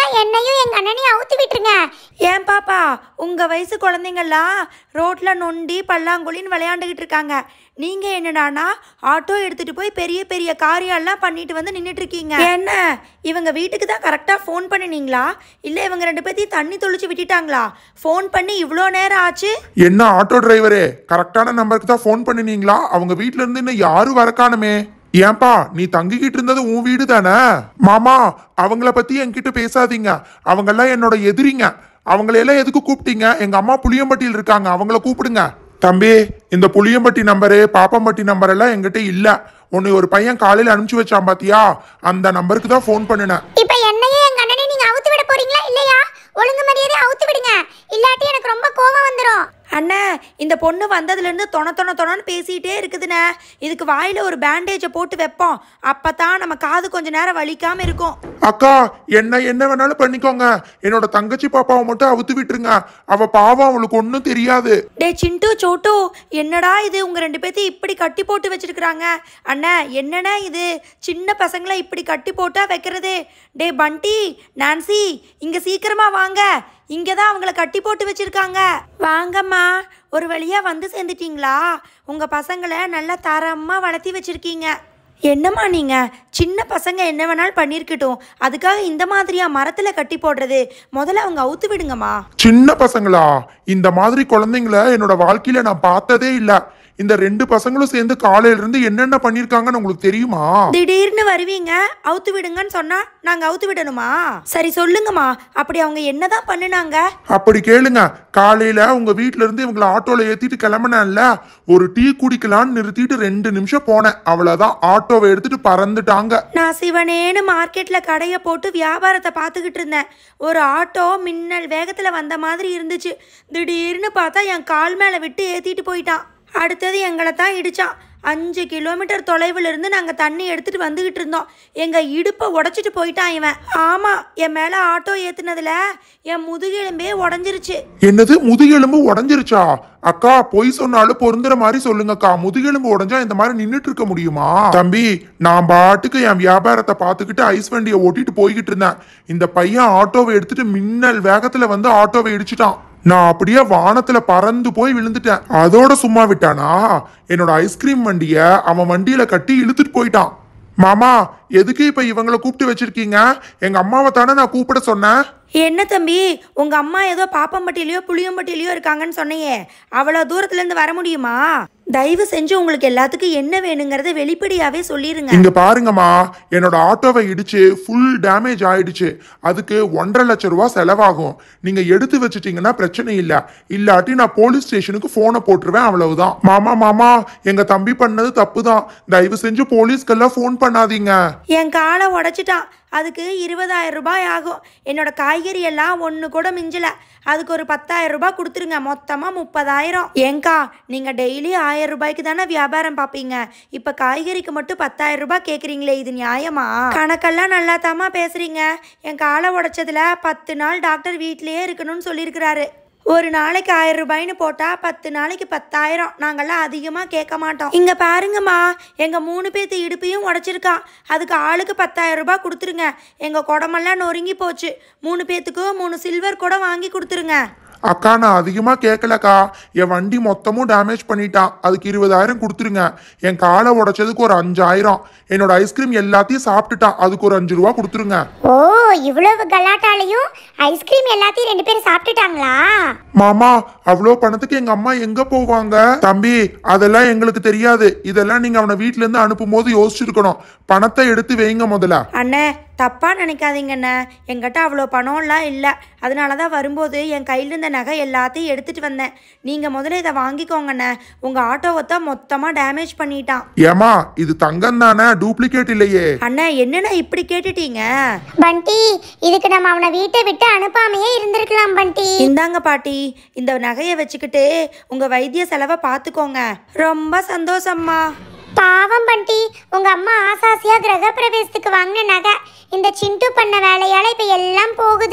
என்னையும் எங்க அண்ணனையும் அவுத்து விட்டுருங்க ஏன் பாப்பா உங்கள் வயசு குழந்தைங்கள்லாம் ரோட்டில் நொண்டி பல்லாங்குழின்னு விளையாண்டுக்கிட்டு இருக்காங்க நீங்கள் என்னடானா ஆட்டோ எடுத்துகிட்டு போய் பெரிய பெரிய காரியெல்லாம் பண்ணிட்டு வந்து நின்றுட்டு இருக்கீங்க என்ன இவங்க வீட்டுக்கு தான் கரெக்டாக ஃபோன் பண்ணினீங்களா இல்லை இவங்க ரெண்டு பேர்த்தையும் தண்ணி தொளிச்சு விட்டுட்டாங்களா ஃபோன் பண்ணி இவ்வளோ நேரம் ஆச்சு என்ன ஆட்டோ டிரைவரே கரெக்டான நம்பருக்கு தான் ஃபோன் பண்ணினீங்களா அவங்க வீட்ல இருந்து இன்னும் யாரும் வரக்கானுமே ஏன்பா நீ தங்கிக்கிட்டு இருந்தது உன் வீடு தானே மாமா அவங்கள பத்தி என்கிட்ட பேசாதீங்க அவங்கெல்லாம் என்னோட எதிரிங்க அவங்களையெல்லாம் எதுக்கு கூப்பிட்டீங்க எங்க அம்மா புளியம்பட்டியில் இருக்காங்க அவங்கள கூப்பிடுங்க தம்பி இந்த புளியம்பட்டி நம்பரு பாப்பம்பட்டி நம்பர் எல்லாம் என்கிட்ட இல்ல உன்னை ஒரு பையன் காலையில அனுப்பிச்சு வச்சான் பாத்தியா அந்த நம்பருக்கு தான் ஃபோன் பண்ணினேன் இப்ப என்னையும் எங்க அண்ணனையும் நீங்க அவுத்து விட போறீங்களா இல்லையா ஒழுங்கு மரியாதை அவுத்து விடுங்க இல்லாட்டி எனக்கு ரொம்ப கோவம் வந்துடும் அண்ணே இந்த பொண்ணு வந்ததுலேருந்து தொண தொண தொணன்னு பேசிகிட்டே இருக்குதுண்ணே இதுக்கு வாயில் ஒரு பேண்டேஜை போட்டு வைப்போம் அப்போ தான் நம்ம காது கொஞ்ச நேரம் வலிக்காமல் இருக்கும் அக்கா என்ன என்ன வேணாலும் பண்ணிக்கோங்க என்னோட தங்கச்சி பாப்பாவை மட்டும் அவுத்து விட்டுருங்க அவ பாவம் அவளுக்கு ஒன்றும் தெரியாது டே சிண்டு சோட்டு என்னடா இது உங்கள் ரெண்டு பேர்த்தையும் இப்படி கட்டி போட்டு வச்சிருக்கிறாங்க அண்ணா என்னண்ணா இது சின்ன பசங்களை இப்படி கட்டி போட்டா வைக்கிறது டே பண்டி நான்சி இங்கே சீக்கிரமா வாங்க இங்கே தான் அவங்கள கட்டி போட்டு வச்சிருக்காங்க வாங்கம்மா ஒரு வழியாக வந்து சேர்ந்துட்டீங்களா உங்கள் பசங்களை நல்லா தரமாக வளர்த்தி வச்சிருக்கீங்க என்னம்மா நீங்கள் சின்ன பசங்க என்ன வேணாலும் பண்ணியிருக்கட்டும் அதுக்காக இந்த மாதிரியா மரத்தில் கட்டி போடுறது முதல்ல அவங்க அவுத்து விடுங்கம்மா சின்ன பசங்களா இந்த மாதிரி குழந்தைங்கள என்னோட வாழ்க்கையில நான் பார்த்ததே இல்ல இந்த ரெண்டு பசங்களும் சேர்ந்து காலையில இருந்து என்னென்ன பண்ணிருக்காங்கன்னு உங்களுக்கு தெரியுமா திடீர்னு வருவீங்க அவுத்து விடுங்கன்னு சொன்னா நாங்க அவுத்து விடணுமா சரி சொல்லுங்கம்மா அப்படி அவங்க என்னதான் பண்ணுனாங்க அப்படி கேளுங்க காலையில உங்க வீட்ல இருந்து இவங்களை ஆட்டோல ஏத்திட்டு கிளம்புனேன்ல ஒரு டீ குடிக்கலான்னு நிறுத்திட்டு ரெண்டு நிமிஷம் போனேன் அவ்வளவுதான் ஆட்டோவை எடுத்துட்டு பறந்துட்டாங்க நான் சிவனேன்னு மார்க்கெட்ல கடையை போட்டு வியாபாரத்தை பார்த்துக்கிட்டு இருந்தேன் ஒரு ஆட்டோ மின்னல் வேகத்துல வந்த மாதிரி இருந்துச்சு திடீர்னு பார்த்தா என் கால் மேல விட்டு ஏத்திட்டு போயிட்டான் அடுத்தது எங்களை தான் இடிச்சான் அஞ்சு கிலோமீட்டர் தொலைவில் இருந்து நாங்கள் தண்ணி எடுத்துட்டு வந்துகிட்டு இருந்தோம் எங்கள் இடுப்பை உடச்சிட்டு போயிட்டான் இவன் ஆமாம் என் மேலே ஆட்டோ ஏத்துனதுல என் முதுகெலும்பே உடஞ்சிருச்சு என்னது முதுகெலும்பு உடஞ்சிருச்சா அக்கா பொய் சொன்னாலும் பொருந்துற மாதிரி சொல்லுங்கக்கா முதுகெலும்பு உடைஞ்சா இந்த மாதிரி நின்னுட்டு இருக்க முடியுமா தம்பி நான் பாட்டுக்கு என் வியாபாரத்தை பார்த்துக்கிட்டு ஐஸ் வண்டியை ஓட்டிட்டு போய்கிட்டு இருந்தேன் இந்த பையன் ஆட்டோவை எடுத்துட்டு மின்னல் வேகத்துல வந்து ஆட்டோவை இடிச்சிட்டான் நான் அப்படியே வானத்துல பறந்து போய் விழுந்துட்டேன் அதோட சும்மா விட்டானா என்னோட ஐஸ்கிரீம் வண்டிய அவன் வண்டியில கட்டி இழுத்துட்டு போயிட்டான் மாமா எதுக்கு இப்ப இவங்களை கூப்பிட்டு வச்சிருக்கீங்க எங்க அம்மாவை தானே நான் கூப்பிட சொன்னேன் என்ன தம்பி உங்க அம்மா ஏதோ பாப்பம்பட்டியிலையோ புளியம்பட்டியிலையோ இருக்காங்கன்னு சொன்னையே அவ்வளோ தூரத்துல இருந்து வர முடியுமா தயவு செஞ்சு உங்களுக்கு எல்லாத்துக்கும் என்ன வேணுங்கிறத வெளிப்படையாவே சொல்லிருங்க இங்க பாருங்கம்மா என்னோட ஆட்டோவை இடிச்சு ஃபுல் டேமேஜ் ஆயிடுச்சு அதுக்கு ஒன்றரை லட்சம் ரூபாய் செலவாகும் நீங்க எடுத்து வச்சிட்டீங்கன்னா பிரச்சனை இல்ல இல்லாட்டி நான் போலீஸ் ஸ்டேஷனுக்கு போனை போட்டுருவேன் அவ்வளவுதான் மாமா மாமா எங்க தம்பி பண்ணது தப்பு தான் தயவு செஞ்சு போலீஸ்க்கெல்லாம் ஃபோன் பண்ணாதீங்க என் காலை உடைச்சிட்டான் அதுக்கு இருபதாயிரம் ரூபாய் ஆகும் என்னோட காய்கறி எல்லாம் ஒன்று கூட மிஞ்சல அதுக்கு ஒரு பத்தாயிரம் ரூபாய் கொடுத்துருங்க மொத்தமாக முப்பதாயிரம் ஏங்கா நீங்கள் டெய்லி ஆயிரம் ரூபாய்க்கு தானே வியாபாரம் பார்ப்பீங்க இப்போ காய்கறிக்கு மட்டும் பத்தாயிரம் ரூபாய் கேட்குறீங்களே இது நியாயமா கணக்கெல்லாம் நல்லா தாம்மா பேசுகிறீங்க என் காலை உடைச்சதுல பத்து நாள் டாக்டர் வீட்டிலேயே இருக்கணும்னு சொல்லியிருக்கிறாரு ஒரு நாளைக்கு ஆயிரம் ரூபாய்னு போட்டா பத்து நாளைக்கு பத்தாயிரம் நாங்கெல்லாம் அதிகமாக கேட்க மாட்டோம் இங்க பாருங்கம்மா எங்க மூணு பேர்த்து இடுப்பையும் உடைச்சிருக்கா அதுக்கு ஆளுக்கு பத்தாயிரம் ரூபாய் கொடுத்துருங்க எங்க குடமெல்லாம் நொறுங்கி போச்சு மூணு பேத்துக்கும் மூணு சில்வர் குடம் வாங்கி கொடுத்துருங்க அக்கா நான் அதிகமா கேட்கலக்கா என் வண்டி மொத்தமும் டேமேஜ் பண்ணிட்டான் அதுக்கு இருபதாயிரம் கொடுத்துருங்க என் காலை உடைச்சதுக்கு ஒரு அஞ்சாயிரம் என்னோட ஐஸ்கிரீம் எல்லாத்தையும் சாப்பிட்டுட்டான் அதுக்கு ஒரு அஞ்சு ரூபா கொடுத்துருங்க ஓ இவ்வளவு கலாட்டாலையும் ஐஸ்கிரீம் எல்லாத்தையும் ரெண்டு பேரும் சாப்பிட்டுட்டாங்களா மாமா அவ்வளோ பணத்துக்கு எங்க அம்மா எங்க போவாங்க தம்பி அதெல்லாம் எங்களுக்கு தெரியாது இதெல்லாம் நீங்க அவனை வீட்ல இருந்து அனுப்பும் போது யோசிச்சிருக்கணும் பணத்தை எடுத்து வைங்க முதல்ல அண்ணே தப்பாக நினைக்காதீங்கண்ணே என்கிட்ட அவ்வளோ பணம்லாம் இல்லை அதனால தான் வரும்போது என் கையில் இருந்த நகை எல்லாத்தையும் எடுத்துகிட்டு வந்தேன் நீங்கள் முதல்ல இதை வாங்கிக்கோங்கண்ணே உங்கள் ஆட்டோவை தான் மொத்தமாக டேமேஜ் பண்ணிட்டான் ஏமா இது தங்கம் தானே டூப்ளிகேட் இல்லையே அண்ணா என்னண்ணா இப்படி கேட்டுட்டீங்க பண்டி இதுக்கு நம்ம அவனை வீட்டை விட்டு அனுப்பாமையே இருந்திருக்கலாம் பண்டி இந்தாங்க பாட்டி இந்த நகையை வச்சுக்கிட்டு உங்கள் வைத்திய செலவை பார்த்துக்கோங்க ரொம்ப சந்தோஷம்மா பாவம் பண்டி உங்க அம்மா ஆசாசியா கிரக பிரவேசத்துக்கு வாங்கின நகை இந்த சிண்டு பண்ண வேலையால இப்ப எல்லாம் போகுது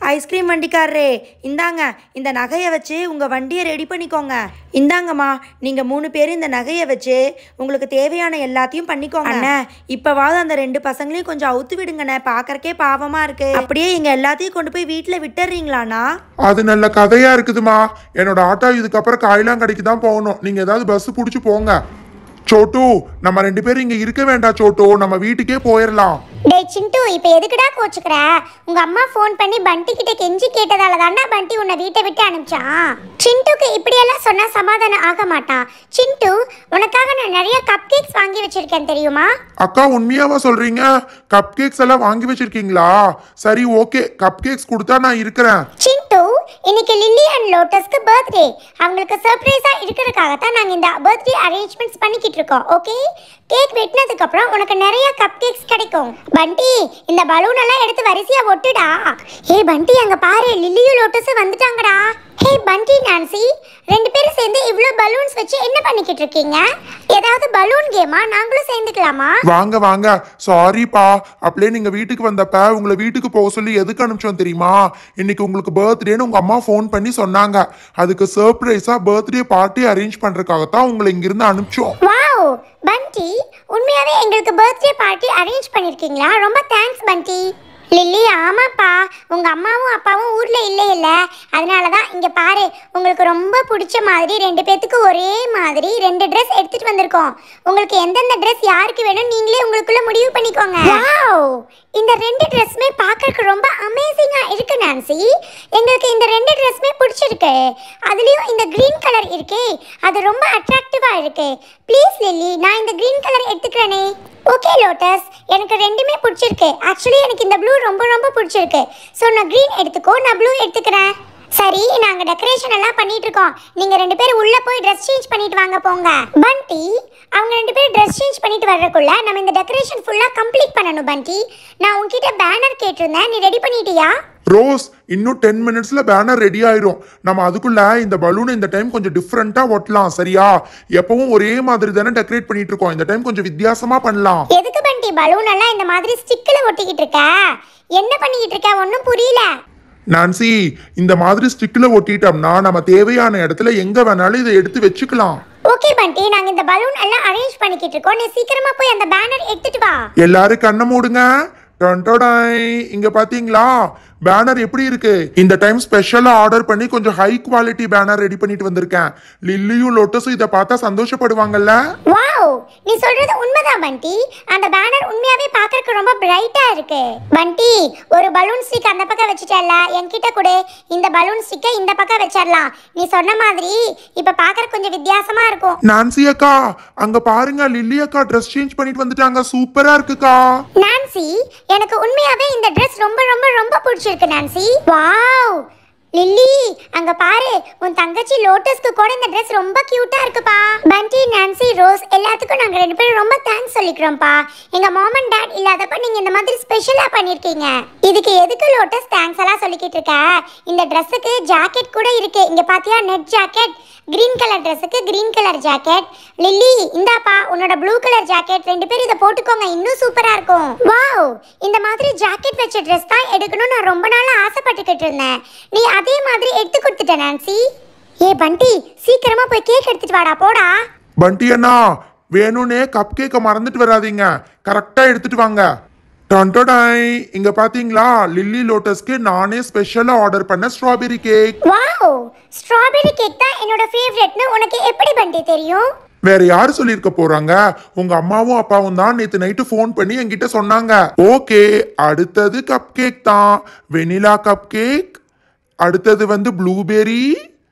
ஐஸ்கிரீம் வண்டிக்காரரே இந்தாங்க இந்த நகையை வச்சு உங்கள் வண்டியை ரெடி பண்ணிக்கோங்க இந்தாங்கம்மா நீங்கள் மூணு பேர் இந்த நகையை வச்சு உங்களுக்கு தேவையான எல்லாத்தையும் பண்ணிக்கோங்க அண்ணே இப்போவாவது அந்த ரெண்டு பசங்களையும் கொஞ்சம் அவுத்து விடுங்கண்ணே பார்க்கறக்கே பாவமாக இருக்கு அப்படியே எங்கள் எல்லாத்தையும் கொண்டு போய் வீட்டில் விட்டுறீங்களாண்ணா அது நல்ல கதையா இருக்குதுமா என்னோட ஆட்டோ இதுக்கப்புறம் காயிலாங்கடைக்கு தான் போகணும் நீங்க ஏதாவது பஸ் புடிச்சு போங்க சோட்டு நம்ம ரெண்டு பேரும் இங்க இருக்க வேண்டாம் சோட்டு நம்ம வீட்டுக்கே போயிடலாம் டேய் சிண்டு இப்போ எதுக்குடா கோச்சுக்கிற உங்க அம்மா ஃபோன் பண்ணி பண்டி கிட்ட கெஞ்சி கேட்டதால தாண்டா பண்டி உன்னை வீட்டை விட்டு அனுப்பிச்சான் சிண்டுக்கு இப்படியெல்லாம் சொன்னா சமாதானம் ஆக மாட்டான் சிண்டு உனக்காக நான் நிறைய கப் கேக்ஸ் வாங்கி வச்சிருக்கேன் தெரியுமா அக்கா உண்மையாவா சொல்றீங்க கப் கேக்ஸ் எல்லாம் வாங்கி வச்சிருக்கீங்களா சரி ஓகே கப் கேக்ஸ் கொடுத்தா நான் இருக்கிறேன் சிண்டு இன்னைக்கு லில்லி அண்ட் லோட்டஸ்க்கு பர்த்டே அவங்களுக்கு சர்ப்ரைஸா இருக்கிறதுக்காக தான் நாங்க இந்த பர்த்டே அரேஞ்ச்மெண்ட்ஸ் பண்ணிக்கிட்டு இருக்கோம் ஓகே கேக் வெட்டினதுக்கு அப்புறம் உனக்கு நிறைய கப் கேக்ஸ் கிடைக்கும் பண்டி இந்த பலூன் எல்லாம் எடுத்து வரிசையா ஒட்டுடா ஏய் பண்டி அங்க பாரு லில்லியும் லோட்டஸும் வந்துட்டாங்கடா ஹே பண்டி நான்சி ரெண்டு பேரும் சேர்ந்து இவ்ளோ பலூன்ஸ் வச்சு என்ன பண்ணிக்கிட்டு இருக்கீங்க ஏதாவது பலூன் கேமா நாங்களும் சேர்ந்துக்கலாமா வாங்க வாங்க சாரிப்பா அப்படியே நீங்க வீட்டுக்கு வந்தப்ப உங்களை வீட்டுக்கு போக சொல்லி எதுக்கு அனுப்பிச்சோம் தெரியுமா இன்னைக்கு உங்களுக்கு பர்த்டேன்னு உங்க அம்மா ஃபோன் பண்ணி சொன்னாங்க அதுக்கு சர்ப்ரைஸா பர்த்டே பார்ட்டி அரேஞ்ச் பண்றதுக்காகத்தான் உங்களை இங்கிருந்து அனுப்பிச்சோம் வாவ் பண்டி உண்மையாவே எங்களுக்கு பர்த்டே பார்ட்டி அரேஞ்ச் பண்ணிருக்கீங்களா ரொம்ப தேங்க்ஸ் பண்டி லில்லி ஆமாப்பா உங்க அம்மாவும் அப்பாவும் ஊர்ல இல்லை இல்ல அதனால தான் இங்க பாரு உங்களுக்கு ரொம்ப பிடிச்ச மாதிரி ரெண்டு பேத்துக்கு ஒரே மாதிரி ரெண்டு ட்ரெஸ் எடுத்துட்டு வந்திருக்கோம் உங்களுக்கு எந்தெந்த ட்ரெஸ் யாருக்கு வேணும் நீங்களே உங்களுக்குள்ள முடிவு பண்ணிக்கோங்க வாவ் இந்த ரெண்டு ட்ரெஸ்மே பார்க்கறதுக்கு ரொம்ப அமேசிங்கா இருக்கு நான்சி எங்களுக்கு இந்த ரெண்டு ட்ரெஸ்மே பிடிச்சிருக்கு அதுலயும் இந்த கிரீன் கலர் இருக்கே அது ரொம்ப அட்ராக்டிவா இருக்கு ப்ளீஸ் லில்லி நான் இந்த கிரீன் கலர் எடுத்துக்கிறேனே ஓகே லோட்டஸ் எனக்கு ரெண்டுமே பிடிச்சிருக்கு ஆக்சுவலி எனக்கு இந்த ப்ளூ ரொம்ப ரொம்ப பிடிச்சிருக்கு ஸோ நான் க்ரீன் எடுத்துக்கோ நான் ப்ளூ எடுத்துக்கிறேன் சரி நாங்க டெக்கரேஷன் எல்லாம் பண்ணிட்டு இருக்கோம் நீங்க ரெண்டு பேரும் உள்ள போய் ட்ரெஸ் சேஞ்ச் பண்ணிட்டு வாங்க போங்க பண்டி அவங்க ரெண்டு பேரும் ட்ரெஸ் சேஞ்ச் பண்ணிட்டு வர்றதுக்குள்ள நம்ம இந்த டெக்கரேஷன் ஃபுல்லா கம்ப்ளீட் பண்ணணும் பண்டி நான் உன்கிட்ட பேனர் கேட்டிருந்தேன் நீ ரெடி பண்ணிட்டியா ரோஸ் இன்னும் டென் மினிட்ஸ்ல பேனர் ரெடி ஆயிரும் நம்ம அதுக்குள்ள இந்த பலூன் இந்த டைம் கொஞ்சம் டிஃப்ரெண்டா ஒட்டலாம் சரியா எப்பவும் ஒரே மாதிரி தானே டெக்கரேட் பண்ணிட்டு இருக்கோம் இந்த டைம் கொஞ்சம் வித்தியாசமா பண்ணலாம் எதுக்கு பண்டி பலூன் எல்லாம் இந்த மாதிரி ஸ்டிக்கில் ஒட்டிக்கிட்டு இருக்க என்ன பண்ணிக்கிட்டு இருக்க ஒன்றும் புரியல நான்சி இந்த மாதிரி ஸ்டிக்ல ஒட்டிட்டோம்னா நம்ம தேவையான இடத்துல எங்க வேணாலும் இதை எடுத்து வச்சுக்கலாம் ஓகே பண்டி நாங்க இந்த பலூன் எல்லாம் அரேஞ்ச் பண்ணிக்கிட்டு இருக்கோம் நீ சீக்கிரமா போய் அந்த பேனர் எடுத்துட்டு வா எல்லாரும் கண்ணை மூடுங்க டன் டொடாய். இங்க பாத்தீங்களா பேனர் எப்படி இருக்கு இந்த டைம் ஸ்பெஷலா ஆர்டர் பண்ணி கொஞ்சம் ஹை குவாலிட்டி பேனர் ரெடி பண்ணிட்டு வந்திருக்கேன் லில்லியும் லோட்டஸும் இதை பார்த்தா சந்தோஷப்படுவாங்கல்ல வாவ் நீ சொல்றது உண்மைதான் பண்டி அந்த பேனர் உண்மையாவே பார்க்கறதுக்கு ரொம்ப பிரைட்டா இருக்கு பண்டி ஒரு பலூன் ஸ்டிக் அந்த பக்கம் வச்சுட்டல என்கிட்ட கொடு இந்த பலூன் ஸ்டிக்கை இந்த பக்கம் வச்சிடலாம் நீ சொன்ன மாதிரி இப்ப பார்க்கறதுக்கு கொஞ்சம் வித்தியாசமா இருக்கும் நான்சி அக்கா அங்க பாருங்க லில்லி அக்கா ட்ரெஸ் சேஞ்ச் பண்ணிட்டு வந்துட்டாங்க சூப்பரா இருக்குக்கா நான்சி எனக்கு உண்மையாவே இந்த Dress ரொம்ப ரொம்ப ரொம்ப பிடிச்சிருக்கு நான்சி வாவ் லில்லி அங்க பாரு உன் தங்கச்சி லோட்டஸ்க்கு கூட இந்த Dress ரொம்ப கியூட்டா இருக்குப்பா பண்டி நான்சி ரோஸ் எல்லாத்துக்கும் நாங்க ரெண்டு பேரும் ரொம்ப தேங்க்ஸ் சொல்லிக்கிறோம்ப்பா எங்க மாம் அண்ட் டாட் இல்லாதப்ப நீங்க இந்த மாதிரி ஸ்பெஷலா பண்ணிருக்கீங்க இதுக்கு எதுக்கு லோட்டஸ் தேங்க்ஸ் எல்லாம் சொல்லிக்கிட்டு இருக்க இந்த Dressக்கு ஜாக்கெட் கூட இருக்கு இங்க பாத்தியா நெட் ஜாக்கெட் கிரீன் கலர் ட்ரெஸ்ஸுக்கு கிரீன் கலர் ஜாக்கெட் லில்லி இந்தாப்பா உன்னோட ப்ளூ கலர் ஜாக்கெட் ரெண்டு பேரும் இதை போட்டுக்கோங்க இன்னும் சூப்பரா இருக்கும் வாவ் இந்த மாதிரி ஜாக்கெட் வச்ச ட்ரெஸ் தான் எடுக்கணும்னு நான் ரொம்ப நாளா ஆசைப்பட்டுக்கிட்டு இருந்தேன் நீ அதே மாதிரி எடுத்து கொடுத்துட்ட நான்சி ஏ பண்டி சீக்கிரமா போய் கேக் எடுத்துட்டு வாடா போடா பண்டி அண்ணா வேணும்னே கப் கேக்க மறந்துட்டு வராதீங்க கரெக்டா எடுத்துட்டு வாங்க டொன்டோடாய் இங்க பாத்தீங்களா லில்லி லோட்டஸ்க்கு நானே ஸ்பெஷலா ஆர்டர் பண்ண strawberry cake wow strawberry cake தான் என்னோட ஃபேவரட்னு உனக்கு எப்படி பண்டி தெரியும் வேற யாரு சொல்லியிருக்க போறாங்க உங்க அம்மாவும் அப்பாவும் தான் நேத்து நைட்டு ஃபோன் பண்ணி என்கிட்ட சொன்னாங்க ஓகே அடுத்தது கப் கேக் தான் வெனிலா கப் கேக் அடுத்தது வந்து ப்ளூபெரி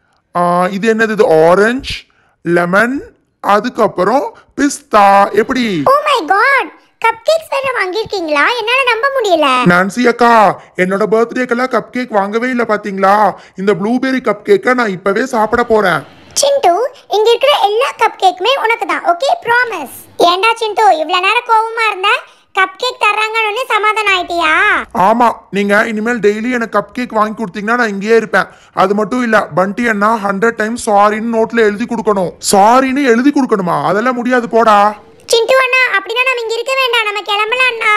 இது என்னது இது ஆரஞ்சு லெமன் அதுக்கப்புறம் பிஸ்தா எப்படி oh my God cupcakes வேற வாங்கியிருக்கீங்களா என்னால நம்ப முடியல நான்சி அக்கா என்னோட பர்த்டேக்கெல்லாம் கப் கேக் வாங்கவே இல்லை பாத்தீங்களா இந்த ப்ளூபெரி கப் கேக்கை நான் இப்பவே சாப்பிட போறேன் சிண்டு இங்க இருக்கிற எல்லா கப் கேக்குமே உனக்கு தான் ஓகே ப்ராமிஸ் ஏன்டா சிண்டு இவ்வளவு நேரம் கோவமா இருந்த கப் கேக் தர்றாங்கன்னு சமாதானம் ஆயிட்டியா ஆமா நீங்க இனிமேல் டெய்லி எனக்கு கப் கேக் வாங்கி கொடுத்தீங்கன்னா நான் இங்கேயே இருப்பேன் அது மட்டும் இல்ல பண்டி அண்ணா ஹண்ட்ரட் டைம் சாரின்னு நோட்ல எழுதி கொடுக்கணும் சாரின்னு எழுதி கொடுக்கணுமா அதெல்லாம் முடியாது போடா சிண்டு அண்ணா அப்படின்னா நம்ம இங்க இருக்க வேண்டாம் நம்ம கிளம்பலாம் அண்ணா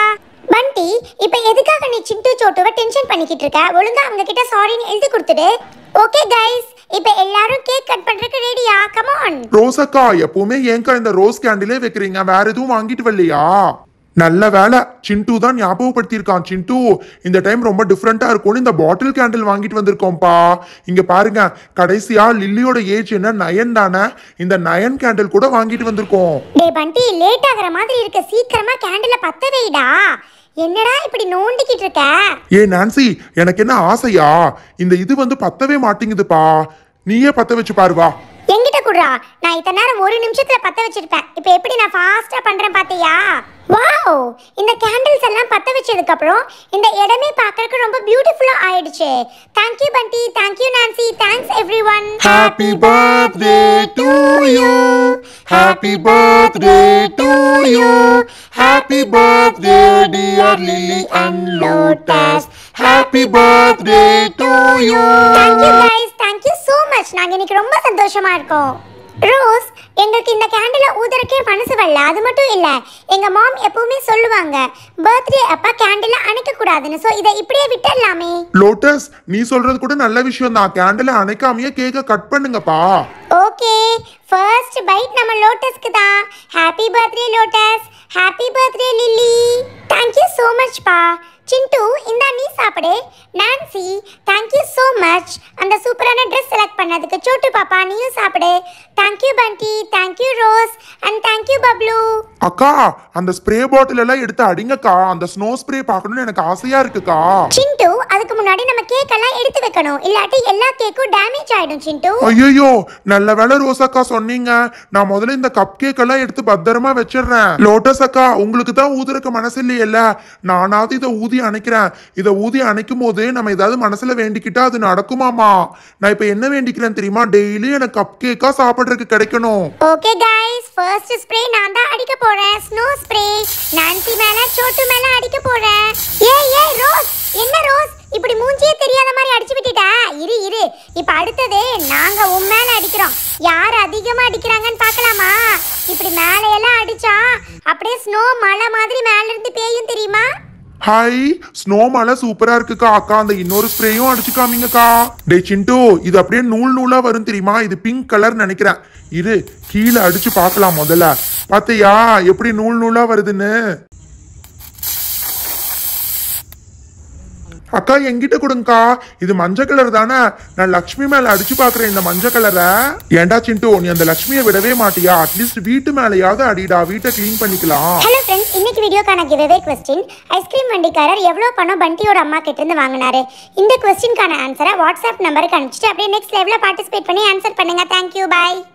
பண்டி இப்போ எதுக்காக நீ சிண்டு சோட்டுவை டென்ஷன் பண்ணிக்கிட்டு இருக்க ஒழுங்கா அவங்க கிட்ட சாரின்னு எழுதி கொடுத்துடு ஓகே கைஸ் இப்போ எல்லாரும் கேக் கட் பண்றதுக்கு ரெடியா கமான் ரோசக்கா எப்பவுமே ஏன்க்கா இந்த ரோஸ் கேண்டிலே வைக்கிறீங்க வேற எதுவும் வாங்கிட்டு வரலையா நல்ல வேலை சிண்டு தான் ஞாபகப்படுத்தியிருக்கான் சிண்டு இந்த டைம் ரொம்ப டிஃப்ரெண்டா இருக்கும்னு இந்த பாட்டில் கேண்டில் வாங்கிட்டு வந்திருக்கோம்ப்பா இங்க பாருங்க கடைசியா லில்லியோட ஏஜ் என்ன நயன் தானே இந்த நயன் கேண்டில் கூட வாங்கிட்டு வந்திருக்கோம் டே பண்டி லேட் ஆகுற மாதிரி இருக்க சீக்கிரமா கேண்டில பத்த வைடா என்னடா இப்படி நோண்டிக்கிட்டு இருக்க ஏ நான்சி எனக்கு என்ன ஆசையா இந்த இது வந்து பத்தவே மாட்டேங்குதுப்பா நீயே பத்த வச்சு பாரு வா எங்கிட்ட குடுறா நான் இத்தனை நேரம் ஒரு நிமிஷத்துல பத்த வச்சிருப்பேன் இப்போ எப்படி நான் ஃபாஸ்டா பண்றேன் பாத்தியா வாவ் இந்த கேண்டில்ஸ் எல்லாம் பத்த வச்சதுக்கு அப்புறம் இந்த இடமே பார்க்கறதுக்கு ரொம்ப பியூட்டிஃபுல்லா ஆயிடுச்சு thank you Bunty thank you Nancy thanks everyone Happy birthday to you. Happy birthday to you. Happy birthday, dear Lily and Lotus. Happy birthday to you. Thank you guys thank you so much நாங்க இன்னைக்கு ரொம்ப சந்தோஷமா இருக்கோம் rose எங்களுக்கு இந்த கேண்டில ஊதுறக்கே மனசு வரல அது மட்டும் இல்ல எங்க மாம் எப்பவுமே சொல்லுவாங்க பர்த்டே அப்ப கேண்டில அணைக்க கூடாதுன்னு சோ இதை இப்படியே விட்டுடலாமே லோட்டஸ் நீ சொல்றது கூட நல்ல விஷயம் தான் கேண்டில் அணைக்காமையே கேக்க கட் பண்ணுங்கப்பா ஓகே ஃபர்ஸ்ட் பைட் நம்ம லோட்டஸ்க்கு தான் happy birthday Lotus happy birthday Lily thank you so much பா சிண்டு இந்தா நீ சாப்பிடு Nancy thank you so much அந்த சூப்பரான ட்ரெஸ் செலக்ட் பண்ணதுக்கு சோட்டு பாப்பா நீயும் சாப்பிடு thank you Bunty thank you Rose and thank you Bablu அக்கா அந்த ஸ்ப்ரே பாட்டில் எல்லாம் எடுத்து அடிங்கக்கா அந்த ஸ்னோ ஸ்ப்ரே பார்க்கணும்னு எனக்கு ஆசையா இருக்குக்கா சிண்டு அதுக்கு முன்னாடி நம்ம கேக் எல்லாம் எடுத்து வைக்கணும் இல்லாட்டி எல்லா கேக்கும் டேமேஜ் ஆயிடும் சிண்டு ஐயோ நல்ல வேலை ரோசக்கா சொன்னீங்க நான் முதல்ல இந்த கப் கேக் எல்லாம் எடுத்து பத்திரமா வச்சிடுறேன் லோட்டஸ் அக்கா உங்களுக்கு தான் ஊதுறக்க மனசு இல்லையல்ல நானாவது இதை ஊதி அணைக்கிறேன் இதை ஊதி அணைக்கும் போது நம்ம ஏதாவது மனசுல வேண்டிக்கிட்டா அது நடக்குமாமா நான் இப்ப என்ன வேண்டிக்கிறேன் தெரியுமா டெய்லி எனக்கு கப் கேக்கா சாப்பிடுறதுக்கு கிடைக்கணும் ஓகே गाइस ஃபர்ஸ்ட் ஸ்ப்ரே நான் தான் அடிக்க போறேன் ஸ்னோ ஸ்ப்ரே நான்சி மேல சோட்டு மேல அடிக்க போறேன் ஏய் ஏய் ரோஸ் என்ன ரோஸ் இப்படி மூஞ்சியே தெரியாத மாதிரி அடிச்சு விட்டுட்ட இரு இரு இப்ப அடுத்தது நாங்க உன் மேல அடிக்கிறோம் யார் அதிகமா அடிக்கிறாங்கன்னு பார்க்கலாமா இப்படி மேல எல்லாம் அடிச்சா அப்படியே ஸ்னோ மலை மாதிரி மேல இருந்து பேயும் தெரியுமா ஹாய் ஸ்னோ மலை சூப்பரா இருக்குக்கா அக்கா அந்த இன்னொரு ஸ்ப்ரேயும் அடிச்சு காமிங்கக்கா டே சிண்டு இது அப்படியே நூல் நூலா வரும் தெரியுமா இது பிங்க் கலர் நினைக்கிறேன் இரு கீழே அடிச்சு பார்க்கலாம் முதல்ல பாத்தியா எப்படி நூல் நூலா வருதுன்னு அக்கா என்கிட்ட கொடுங்கக்கா இது மஞ்சள் கலர் தானே நான் லக்ஷ்மி மேல அடிச்சு பாக்குறேன் இந்த மஞ்சள் கலரை ஏன்டா சிண்டு நீ அந்த லக்ஷ்மியை விடவே மாட்டியா அட்லீஸ்ட் வீட்டு மேலயாவது அடிடா வீட்டை க்ளீன் பண்ணிக்கலாம் ஹலோ ஃப்ரெண்ட்ஸ் இன்னைக்கு வீடியோக்கான கிவ்அவே கொஸ்டின் ஐஸ்கிரீம் வண்டிக்காரர் எவ்வளோ பணம் பண்டியோட அம்மா கிட்ட இருந்து வாங்கினாரு இந்த கொஸ்டின்கான ஆன்சரை வாட்ஸ்அப் நம்பருக்கு அனுப்பிச்சிட்டு அப்படியே நெக்ஸ்ட் லெவலில் பார்ட்டிசிபேட் பண்ணி ஆன்சர் பண்ணுங்க தேங்க்யூ பாய்